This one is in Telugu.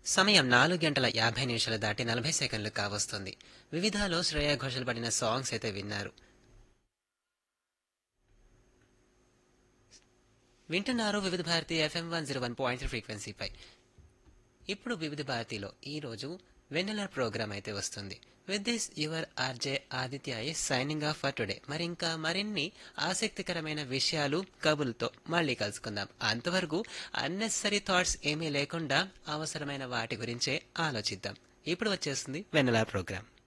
సమయం నాలుగు గంటల యాభై నిమిషాలు దాటి నలభై సెకండ్లు కావస్తుంది వివిధాలో శ్రేయా ఘోషల్ పడిన సాంగ్స్ అయితే విన్నారు వింటున్నారు Vividh Bharati FM one zero one point ఫ్రీక్వెన్సీపై ఇప్పుడు వివిధ భారతిలో ఈరోజు వెన్నెల ప్రోగ్రామ్ అయితే వస్తుంది with this your RJ Aditya is signing off for today మరి ఇంకా మరిన్ని ఆసక్తికరమైన విషయాలు కబుర్లతో మళ్ళీ కలుసుకుందాం అంతవరకు అన్నెసరీ థాట్స్ ఏమీ లేకుండా అవసరమైన వాటి గురించే ఆలోచిద్దాం ఇప్పుడు వచ్చేస్తుంది వెన్నెల ప్రోగ్రామ్